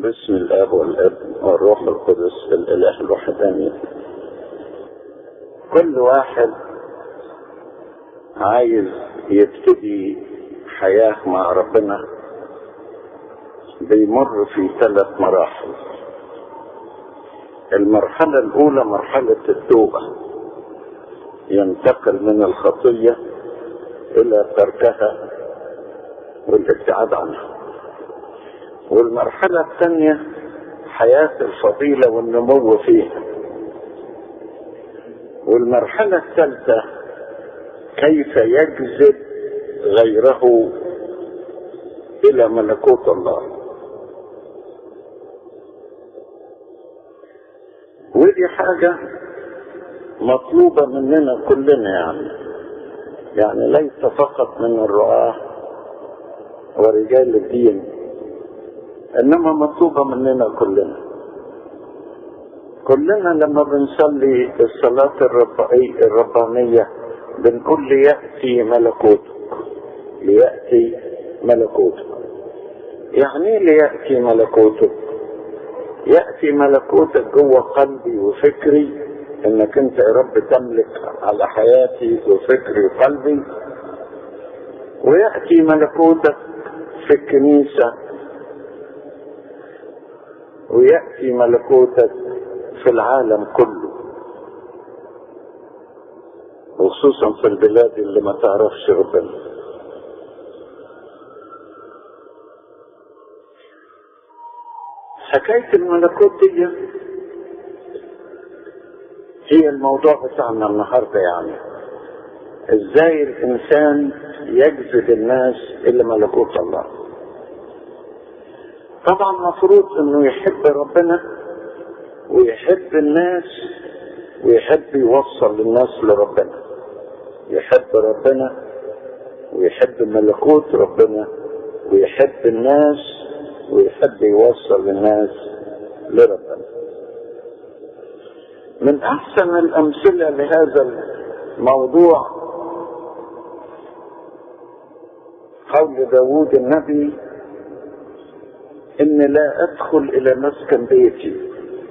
باسم الاب والابن والروح القدس الاله الوحداني كل واحد عايز يبتدي حياة مع ربنا بيمر في ثلاث مراحل المرحلة الأولى مرحلة التوبة ينتقل من الخطية إلى تركها والابتعاد عنها والمرحلة الثانية حياة الفضيلة والنمو فيها والمرحلة الثالثة كيف يجذب غيره إلى ملكوت الله ودي حاجة مطلوبة مننا كلنا يعني يعني ليس فقط من الرعاة ورجال الدين انما مطلوبة مننا كلنا كلنا لما بنصلي الصلاة الربانية بنقول ليأتي ملكوتك ليأتي ملكوتك يعني ايه ليأتي ملكوتك يأتي ملكوتك جوه قلبي وفكري انك انت يا رب تملك على حياتي وفكري وقلبي ويأتي ملكوتك في الكنيسة ويأتي ملكوتك في العالم كله وخصوصا في البلاد اللي ما تعرفش ربنا حكاية الملكوت دي هي الموضوع بتاعنا النهارده يعني ازاي الانسان يجذب الناس الى ملكوت الله طبعا مفروض انه يحب ربنا ويحب الناس ويحب يوصل الناس لربنا يحب ربنا ويحب ملكوت ربنا ويحب الناس ويحب يوصل الناس لربنا من احسن الامثله لهذا الموضوع قول داود النبي إن لا أدخل إلى مسكن بيتي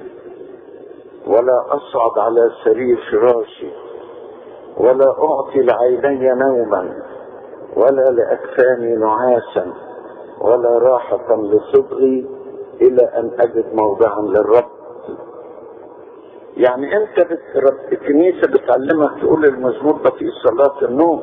ولا أصعد على سرير فراشي ولا أعطي لعيني نوما ولا لأكفاني نعاسا ولا راحة لصدغي إلى أن أجد موضعا للرب يعني أنت بت... الكنيسة بتعلمك تقول المزمور ده في صلاة النوم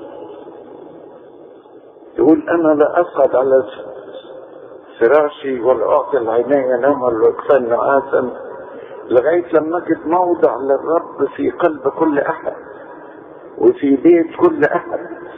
تقول أنا لا أصعد على فراشي ولا أعطي العيني نوما والأكفان نعاسا لغاية لما أجد موضع للرب في قلب كل أحد وفي بيت كل أحد